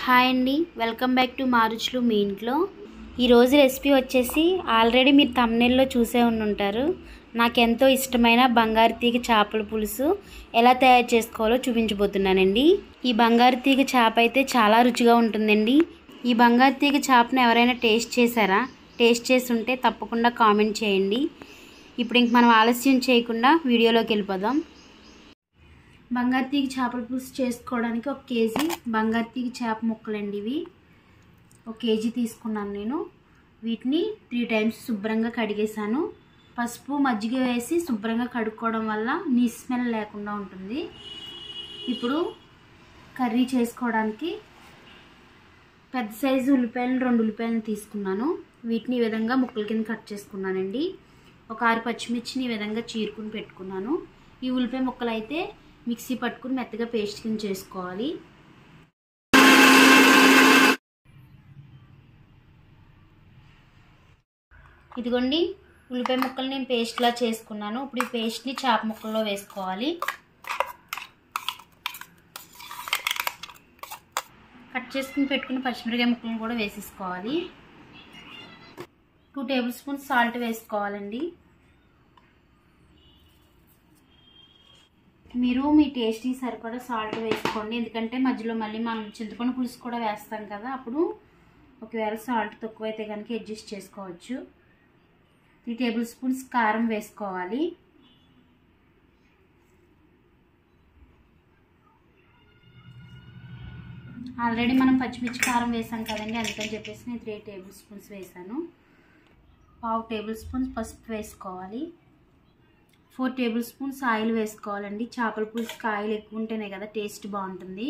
hi అండి welcome back to మారుచులు మీ ఇంట్లో ఈరోజు రెసిపీ వచ్చేసి ఆల్రెడీ మీరు తమ్నెల్లో చూసే ఉండుంటారు నాకు ఎంతో ఇష్టమైన బంగారు తీగ చేపల పులుసు ఎలా తయారు చేసుకోవాలో చూపించబోతున్నానండి ఈ బంగారు తీగ చేప అయితే చాలా రుచిగా ఉంటుందండి ఈ బంగారు తీగ చేపను ఎవరైనా టేస్ట్ చేశారా టేస్ట్ చేసి ఉంటే తప్పకుండా కామెంట్ చేయండి ఇప్పుడు ఇంక మనం ఆలస్యం చేయకుండా వీడియోలోకి వెళ్ళిపోదాం బంగారు తీగ చేపల పులుసు చేసుకోవడానికి ఒక కేజీ బంగారు తీగ చేప ముక్కలండి ఇవి ఒక కేజీ తీసుకున్నాను నేను వీటిని త్రీ టైమ్స్ శుభ్రంగా కడిగేసాను పసుపు మజ్జిగ వేసి శుభ్రంగా కడుక్కోవడం వల్ల నీ స్మెల్ లేకుండా ఉంటుంది ఇప్పుడు కర్రీ చేసుకోవడానికి పెద్ద సైజు ఉల్లిపాయలు రెండు ఉల్లిపాయలను తీసుకున్నాను వీటిని ఈ విధంగా ముక్కల కింద కట్ చేసుకున్నానండి ఒక ఆరు పచ్చిమిర్చిని ఈ విధంగా చీరుకుని పెట్టుకున్నాను ఈ ఉల్లిపాయ ముక్కలు అయితే మిక్సీ పట్టుకుని మెత్తగా పేస్ట్ కింద చేసుకోవాలి ఇదిగోండి ఉల్లిపాయ ముక్కలు నేను పేస్ట్లా చేసుకున్నాను ఇప్పుడు ఈ పేస్ట్ని చేప ముక్కల్లో వేసుకోవాలి కట్ చేసుకుని పెట్టుకుని పచ్చిమిరకాయ ముక్కలను కూడా వేసేసుకోవాలి టూ టేబుల్ స్పూన్స్ సాల్ట్ వేసుకోవాలండి మీరు మీ టేస్ట్కి సరిపడా సాల్ట్ వేసుకోండి ఎందుకంటే మధ్యలో మళ్ళీ మనం చింతపండు పులుసు కూడా వేస్తాం కదా అప్పుడు ఒకవేళ సాల్ట్ తక్కువైతే కనుక అడ్జస్ట్ చేసుకోవచ్చు త్రీ టేబుల్ స్పూన్స్ కారం వేసుకోవాలి ఆల్రెడీ మనం పచ్చిమిర్చి కారం వేసాం కదండి అందుకని చెప్పేసి నేను త్రీ టేబుల్ స్పూన్స్ వేసాను పావు టేబుల్ స్పూన్స్ పసుపు వేసుకోవాలి ఫోర్ టేబుల్ స్పూన్స్ ఆయిల్ వేసుకోవాలండి చేపల పులుసుకి ఆయిల్ ఎక్కువ ఉంటేనే కదా టేస్ట్ బాగుంటుంది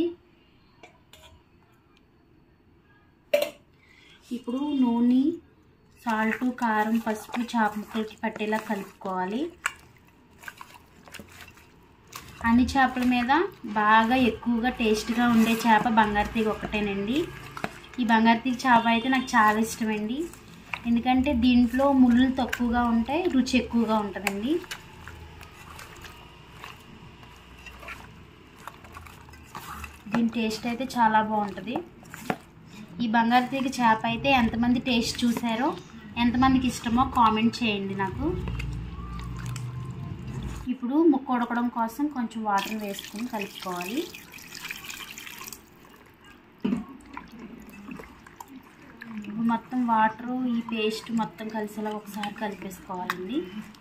ఇప్పుడు నూనె సాల్ట్ కారం పసుపు చేప ముక్కలకి పట్టేలా కలుపుకోవాలి అన్ని చేపల మీద బాగా ఎక్కువగా టేస్ట్గా ఉండే చేప బంగారు తీగ ఒకటేనండి ఈ బంగారు తీగ చేప అయితే నాకు చాలా ఇష్టమండి ఎందుకంటే దీంట్లో ముళ్ళు తక్కువగా ఉంటాయి రుచి ఎక్కువగా ఉంటుందండి దీని టేస్ట్ అయితే చాలా బాగుంటుంది ఈ బంగారు తీగ చేప అయితే ఎంతమంది టేస్ట్ చూసారో ఎంతమందికి ఇష్టమో కామెంట్ చేయండి నాకు ఇప్పుడు ముక్క ఉడకడం కోసం కొంచెం వాటర్ వేసుకొని కలుపుకోవాలి ఇప్పుడు మొత్తం వాటరు ఈ పేస్ట్ మొత్తం కలిసేలా ఒకసారి కలిపేసుకోవాలండి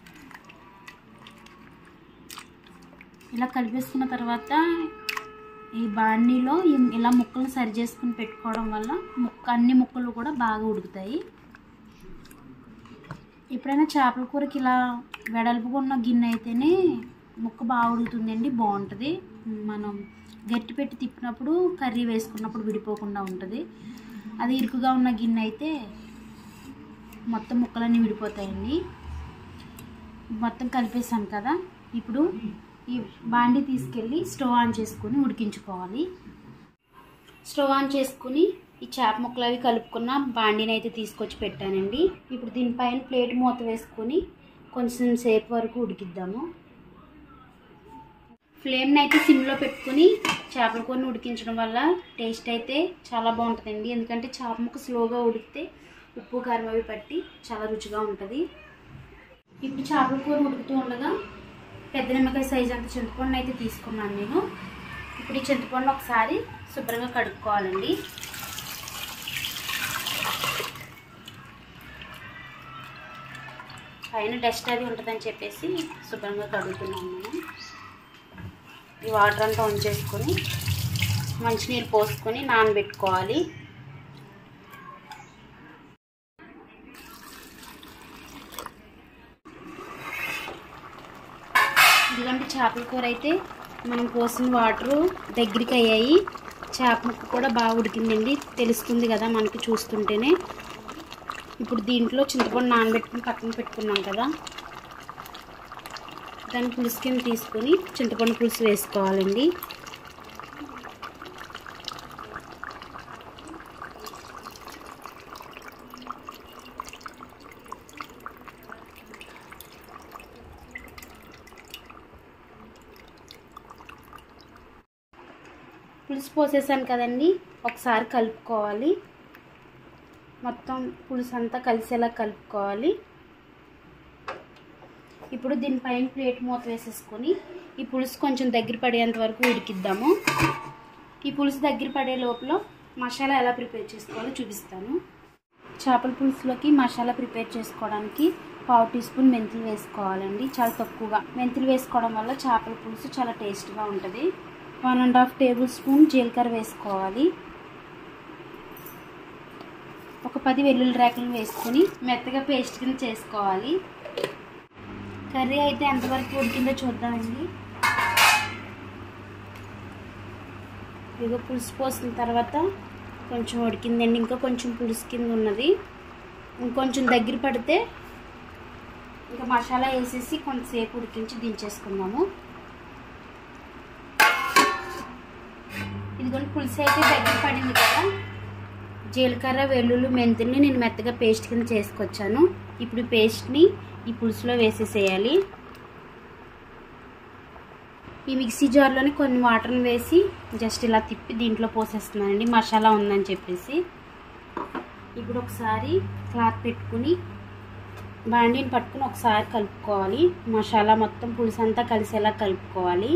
ఇలా కలిపేసుకున్న తర్వాత ఈ బాణీలో ఇలా ముక్కలు సరి చేసుకుని పెట్టుకోవడం వల్ల ముక్క అన్ని ముక్కలు కూడా బాగా ఉడుకుతాయి ఎప్పుడైనా చేపల కూరకి ఇలా వెడల్పుగా ఉన్న గిన్నె అయితేనే ముక్క బాగా ఉడుకుతుందండి బాగుంటుంది మనం గట్టి పెట్టి తిప్పినప్పుడు కర్రీ వేసుకున్నప్పుడు విడిపోకుండా ఉంటుంది అది ఇరుకుగా ఉన్న గిన్నె అయితే మొత్తం ముక్కలన్నీ విడిపోతాయండి మొత్తం కలిపేసాను కదా ఇప్పుడు ఈ బాండి తీసుకెళ్ళి స్టవ్ ఆన్ చేసుకుని ఉడికించుకోవాలి స్టవ్ ఆన్ చేసుకుని ఈ చేప ముక్కలు అవి కలుపుకున్న బాండీని అయితే తీసుకొచ్చి పెట్టానండి ఇప్పుడు దీనిపైన ప్లేట్ మూత వేసుకొని కొంచెం సేపు వరకు ఉడికిద్దాము ఫ్లేమ్ని అయితే సిమ్లో పెట్టుకుని చేపల కూరని ఉడికించడం వల్ల టేస్ట్ అయితే చాలా బాగుంటుందండి ఎందుకంటే చేప ముక్క స్లోగా ఉడికితే ఉప్పు కారం అవి పట్టి చాలా రుచిగా ఉంటుంది ఇప్పుడు చేపల కూర ఉడుకుతూ ఉండగా పెద్ద నిమ్మకాయ సైజ్ అంత చింతపండు అయితే తీసుకున్నాను నేను ఇప్పుడు ఈ చింతపండు ఒకసారి శుభ్రంగా కడుక్కోవాలండి పైన డస్ట్ అది ఉంటుందని చెప్పేసి శుభ్రంగా కడుగుతున్నాను నేను ఈ వాటర్ అంతా ఉంచేసుకొని మంచినీళ్ళు పోసుకొని నానబెట్టుకోవాలి ఎందుకంటే చేపల కూర అయితే మనం పోసిన వాటరు దగ్గరికి అయ్యాయి చేప ముక్క కూడా బాగా ఉడికిందండి తెలుస్తుంది కదా మనకి చూస్తుంటేనే ఇప్పుడు దీంట్లో చింతపండు నానబెట్టుకుని పక్కన పెట్టుకున్నాం కదా దాన్ని పులుసు కింద తీసుకొని చింతపండు పులుసు వేసుకోవాలండి పులుసు పోసేసాను కదండి ఒకసారి కలుపుకోవాలి మొత్తం పులుసు అంతా కలిసేలా కలుపుకోవాలి ఇప్పుడు దీనిపైన ప్లేట్ మూత వేసేసుకొని ఈ పులుసు కొంచెం దగ్గర పడేంత వరకు ఉడికిద్దాము ఈ పులుసు దగ్గర పడే లోపల మసాలా ఎలా ప్రిపేర్ చేసుకోవాలో చూపిస్తాను చేపల పులుసులోకి మసాలా ప్రిపేర్ చేసుకోవడానికి పావు టీ స్పూన్ మెంతులు వేసుకోవాలండి చాలా తక్కువగా మెంతులు వేసుకోవడం వల్ల చేపల పులుసు చాలా టేస్ట్గా ఉంటుంది one and half tablespoon జీలకర్ర వేసుకోవాలి ఒక పది వెల్లుల్లి రేకలు వేసుకొని మెత్తగా పేస్ట్ కింద చేసుకోవాలి కర్రీ అయితే ఎంతవరకు ఉడికిందో చూద్దామండి ఇదిగో పులుసు పోసిన తర్వాత కొంచెం ఉడికిందండి ఇంకా కొంచెం పులుసు కింద ఉన్నది ఇంకొంచెం దగ్గర పడితే ఇంకా మసాలా వేసేసి కొంతసేపు ఉడికించి దించేసుకుందాము ఇదిగోండి పులుసు అయితే దగ్గర పడింది కదా జీలకర్ర వెల్లుల్లి మెంతుల్ని నేను మెత్తగా పేస్ట్ కింద చేసుకొచ్చాను ఇప్పుడు పేస్ట్ని ఈ పులుసులో వేసేసేయాలి ఈ మిక్సీ జార్లోని కొన్ని వాటర్ని వేసి జస్ట్ ఇలా తిప్పి దీంట్లో పోసేస్తున్నానండి మసాలా ఉందని చెప్పేసి ఇప్పుడు ఒకసారి క్లాత్ పెట్టుకుని బాండీని పట్టుకుని ఒకసారి కలుపుకోవాలి మసాలా మొత్తం పులుసు అంతా కలిసేలా కలుపుకోవాలి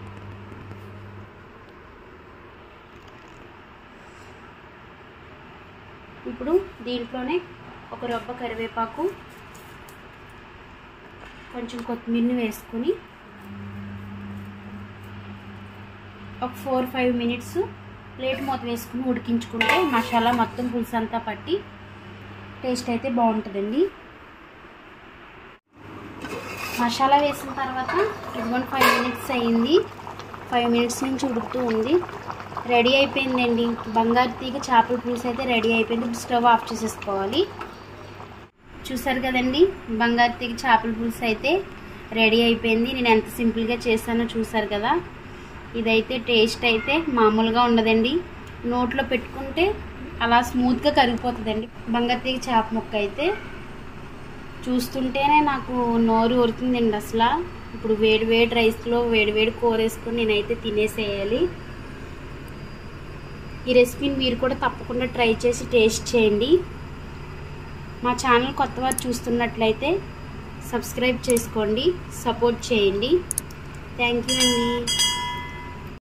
ఇప్పుడు దీంట్లోనే ఒక రొబ్బ కరివేపాకు కొంచెం కొత్తిమీరని వేసుకుని ఒక ఫోర్ ఫైవ్ మినిట్స్ ప్లేట్ మూత వేసుకుని ఉడికించుకుంటే మసాలా మొత్తం పులుసు అంతా పట్టి టేస్ట్ అయితే బాగుంటుందండి మసాలా వేసిన తర్వాత ఇదిగోండి ఫైవ్ మినిట్స్ అయ్యింది ఫైవ్ మినిట్స్ నుంచి ఉడుకుతూ ఉంది రెడీ అయిపోయిందండి బంగారు తీగ చేపల పులుసు అయితే రెడీ అయిపోయింది ఇప్పుడు స్టవ్ ఆఫ్ చేసేసుకోవాలి చూసారు కదండి బంగారు తీగ చేపల పులుసు అయితే రెడీ అయిపోయింది నేను ఎంత సింపుల్గా చేశానో చూసారు కదా ఇదైతే టేస్ట్ అయితే మామూలుగా ఉండదండి నోట్లో పెట్టుకుంటే అలా స్మూత్గా కరిగిపోతుందండి బంగారు తీగ చేప ముక్క అయితే చూస్తుంటేనే నాకు నోరు ఊరుతుందండి అసలు ఇప్పుడు వేడి వేడి రైస్లో వేడి వేడి కూర వేసుకొని నేనైతే తినేసేయాలి ఈ రెసిపీని మీరు కూడా తప్పకుండా ట్రై చేసి టేస్ట్ చేయండి మా ఛానల్ కొత్త వారు చూస్తున్నట్లయితే సబ్స్క్రైబ్ చేసుకోండి సపోర్ట్ చేయండి థ్యాంక్ యూ అండి